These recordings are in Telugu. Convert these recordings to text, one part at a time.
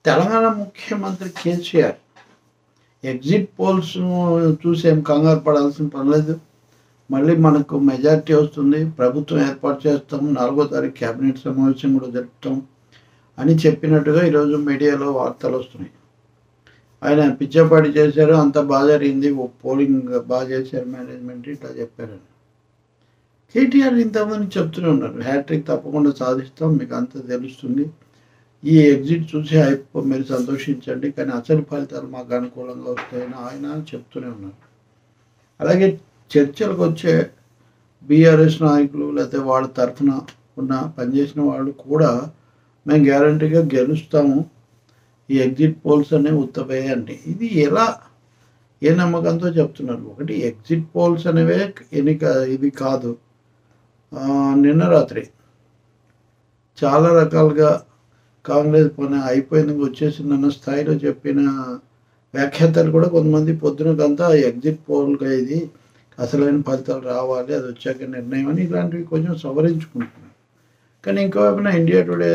తెలంగాణ ముఖ్యమంత్రి కేసీఆర్ ఎగ్జిట్ పోల్స్ చూసి ఏం కంగారు పడాల్సిన పని లేదు మళ్ళీ మనకు మెజారిటీ వస్తుంది ప్రభుత్వం ఏర్పాటు చేస్తాం నాలుగో తారీఖు కేబినెట్ సమావేశం కూడా జరుపుతాం అని చెప్పినట్టుగా ఈరోజు మీడియాలో వార్తలు వస్తున్నాయి ఆయన పిచ్చపాటి చేశారు అంత బాగా జరిగింది ఓ పోలింగ్ బాగా చేశారు మేనేజ్మెంట్ ఇట్లా చెప్పారు కేటీఆర్ ఇంతమంది చెప్తూనే ఉన్నారు హ్యాట్రిక్ తప్పకుండా సాధిస్తాం మీకు అంతా తెలుస్తుంది ఈ ఎగ్జిట్ చూసి అయిపో మీరు సంతోషించండి కానీ అసలు ఫలితాలు మాకు అనుకూలంగా వస్తాయని ఆయన చెప్తూనే ఉన్నారు అలాగే చర్చలకు వచ్చే బీఆర్ఎస్ నాయకులు లేకపోతే వాళ్ళ తరఫున ఉన్న పనిచేసిన వాళ్ళు కూడా మేము గ్యారంటీగా గెలుస్తాము ఈ ఎగ్జిట్ పోల్స్ అనేవి ఉత్తవేయండి ఇది ఎలా ఏ నమ్మకంతో చెప్తున్నారు ఒకటి ఎగ్జిట్ పోల్స్ అనేవే ఎన్నిక ఇది కాదు ఆ, నిన్న రాత్రి చాలా రకాలుగా కాంగ్రెస్ పని అయిపోయింది వచ్చేసిందన్న స్థాయిలో చెప్పిన వ్యాఖ్యాతలు కూడా కొంతమంది పొద్దునకంతా ఎగ్జిట్ పోల్గా ఇది అసలైన ఫలితాలు రావాలి అది వచ్చాక నిర్ణయం అని ఇలాంటివి కొంచెం సవరించుకుంటున్నారు కానీ ఇంకో వైపున ఇండియా టుడే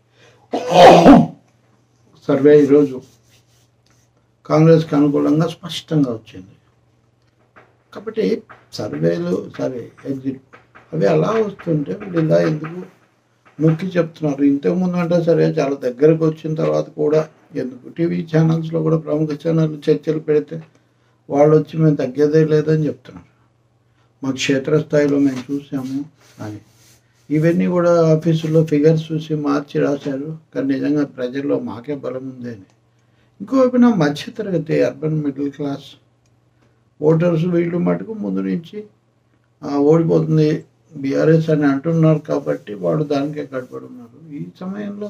సర్వే ఈరోజు కాంగ్రెస్కి అనుకూలంగా స్పష్టంగా వచ్చింది కాబట్టి సర్వేలు సరే ఎగ్జిట్ అవి అలా వస్తుంటే వీళ్ళు ఇలా ఎందుకు నొక్కి చెప్తున్నారు ఇంతకుముందు అంటే సరే చాలా దగ్గరకు వచ్చిన తర్వాత కూడా ఎందుకు టీవీ ఛానల్స్లో కూడా ప్రముఖ ఛానల్ చర్చలు పెడితే వాళ్ళు వచ్చి మేము తగ్గేదే లేదని చెప్తున్నారు మా క్షేత్రస్థాయిలో మేము చూసాము అని ఇవన్నీ కూడా ఆఫీసుల్లో ఫిగర్స్ చూసి మార్చి రాశారు కానీ నిజంగా ప్రజల్లో మాకే బలం ఉంది అని ఇంకోవైపున మధ్యతరగతి అర్బన్ మిడిల్ క్లాస్ ఓటర్స్ వీళ్ళు మటుకు ముందు నుంచి ఆ, ఓడిపోతుంది బీఆర్ఎస్ అని అంటున్నారు కాబట్టి వాళ్ళు దానికే కట్టుబడి ఉన్నారు ఈ సమయంలో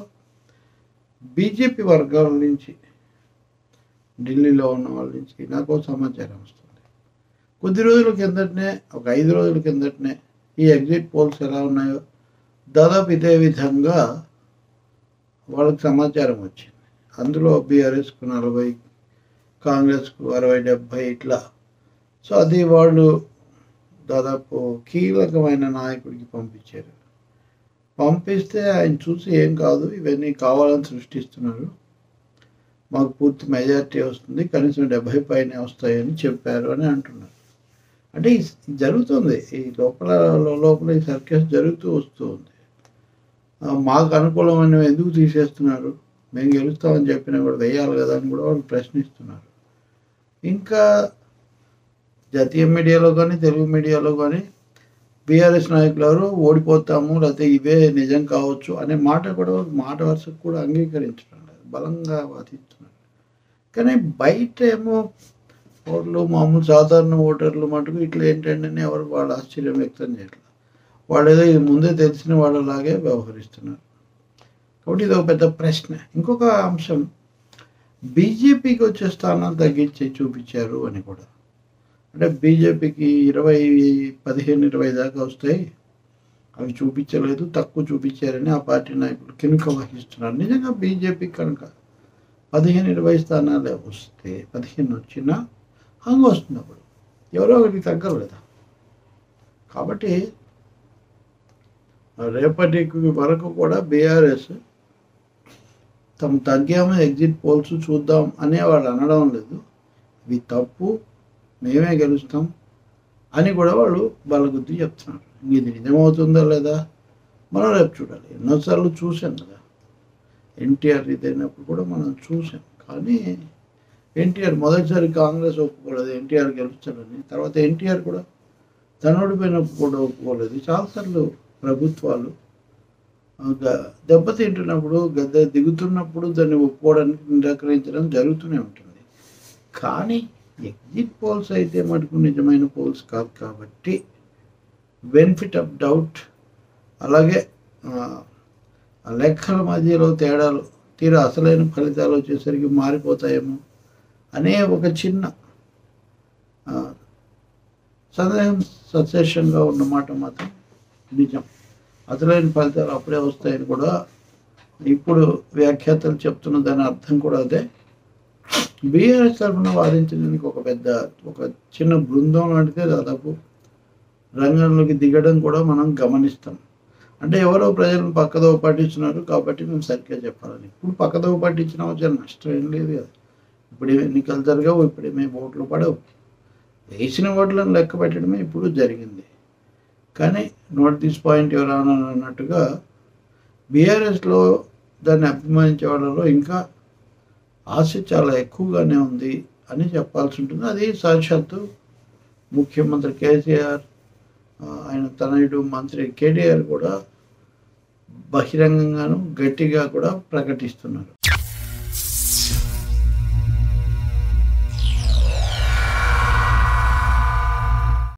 బీజేపీ వర్గాల నుంచి ఢిల్లీలో ఉన్న వాళ్ళ నుంచి నాకు సమాచారం వస్తుంది కొద్ది రోజుల కిందటనే ఒక ఐదు రోజుల కిందటనే ఈ ఎగ్జిట్ పోల్స్ ఎలా ఉన్నాయో దాదాపు ఇదే విధంగా వాళ్ళకి సమాచారం వచ్చింది అందులో బీఆర్ఎస్కు నలభై కాంగ్రెస్కు అరవై డెబ్భై ఇట్లా సో అది వాళ్ళు దాదాపు కీలకమైన నాయకుడికి పంపించారు పంపిస్తే ఆయన చూసి ఏం కాదు ఇవన్నీ కావాలని సృష్టిస్తున్నారు మాకు పూర్తి మెజారిటీ వస్తుంది కనీసం డెబ్బై పైన వస్తాయని చెప్పారు అని అంటున్నారు అంటే ఈ జరుగుతుంది ఈ లోపల లోపల ఈ సర్కస్ జరుగుతూ వస్తూ ఉంది ఆ, మాకు అనుకూలమైనవి ఎందుకు తీసేస్తున్నారు మేము గెలుస్తామని చెప్పినా కూడా వేయాలి కదా అని కూడా వాళ్ళు ప్రశ్నిస్తున్నారు ఇంకా జాతీయ మీడియాలో కానీ తెలుగు మీడియాలో కానీ బీఆర్ఎస్ నాయకులు ఎవరు ఓడిపోతాము లేకపోతే ఇవే నిజం కావచ్చు అనే మాట కూడా వాళ్ళు మాట వరుసకు కూడా అంగీకరించడం లేదు బలంగా వాదిస్తున్నారు కానీ బయట ఏమో ఓట్లు మామూలు సాధారణ ఓటర్లు మటుకు ఇట్లా ఏంటంటే అని ఎవరు వాళ్ళు ఆశ్చర్యం వ్యక్తం చేయట్లేదు వాళ్ళు ఏదో ఇది ముందే తెలిసిన వాళ్ళలాగే వ్యవహరిస్తున్నారు కాబట్టి ఇది ఒక పెద్ద ప్రశ్న ఇంకొక అంశం బీజేపీకి వచ్చే స్థానాలు తగ్గించి చూపించారు అని కూడా అంటే బీజేపీకి ఇరవై పదిహేను ఇరవై దాకా వస్తాయి అవి చూపించలేదు తక్కువ చూపించారని ఆ పార్టీ నాయకులు కినుక వహిస్తున్నారు నిజంగా బీజేపీ కనుక పదిహేను ఇరవై స్థానాలే వస్తే పదిహేను వచ్చినా హంగు వస్తుంది అప్పుడు ఎవరో ఒకరికి తగ్గరు కదా కాబట్టి రేపటి వరకు కూడా బీఆర్ఎస్ తమ తగ్గాము ఎగ్జిట్ పోల్స్ చూద్దాం అనే వాళ్ళు అనడం లేదు ఇవి తప్పు మేమే గెలుస్తాం అని కూడా వాళ్ళు బలగుద్ది చెప్తున్నారు ఇది నిజమవుతుందా లేదా మనం రేపు చూడాలి ఎన్నోసార్లు చూసాం కదా ఎన్టీఆర్ ఇదైనప్పుడు కూడా మనం చూసాం కానీ ఎన్టీఆర్ మొదటిసారి కాంగ్రెస్ ఒప్పుకోలేదు ఎన్టీఆర్ గెలుస్తాడని తర్వాత ఎన్టీఆర్ కూడా తను ఓడిపోయినప్పుడు కూడా ఒప్పుకోలేదు చాలాసార్లు ప్రభుత్వాలు ఆ, గ- దెబ్బతింటున్నప్పుడు గద్దె దిగుతున్నప్పుడు దాన్ని ఒప్పుకోవడానికి నిరాకరించడం జరుగుతూనే ఉంటుంది కానీ ఎగ్జిట్ పోల్స్ అయితే మటుకు నిజమైన పోల్స్ కాదు కాబట్టి బెనిఫిట్ ఆఫ్ డౌట్ అలాగే ఆ, ఆ లెక్కల మధ్యలో తేడాలు తీరా అసలైన ఫలితాలు వచ్చేసరికి మారిపోతాయేమో అనే ఒక చిన్న ఆ, సందేహం సశేషంగా ఉన్నమాట మాత్రం నిజం అసలైన ఫలితాలు అప్పుడే వస్తాయని కూడా ఇప్పుడు వ్యాఖ్యాతలు చెప్తున్న దాని అర్థం కూడా అదే బీఆర్ఎస్ తరఫున వాదించడానికి ఒక పెద్ద ఒక చిన్న బృందం లాంటిదే దాదాపు రంగంలోకి దిగడం కూడా మనం గమనిస్తాం అంటే ఎవరో ప్రజలను పక్కదో పట్టించున్నారు కాబట్టి మేము సరిగ్గా చెప్పాలని ఇప్పుడు పక్కదో పట్టించిన వచ్చే నష్టం ఏం లేదు కదా ఇప్పుడు ఏం ఎన్నికలు జరగవు ఇప్పుడు ఏమీ ఓట్లు పడవు వేసిన ఓట్లను లెక్క పెట్టడమే ఇప్పుడు జరిగింది కానీ నోట్ దిస్ పాయింట్ ఎవరైనా అన్నట్టుగా బీఆర్ఎస్లో దాన్ని అభిమానించే వాళ్ళలో ఇంకా ఆశ చాలా ఎక్కువగానే ఉంది అని చెప్పాల్సి ఉంటుంది అది సాక్షాత్తు ముఖ్యమంత్రి కేసీఆర్ ఆ, ఆయన తనయుడు మంత్రి కేటీఆర్ కూడా బహిరంగంగాను గట్టిగా కూడా ప్రకటిస్తున్నారు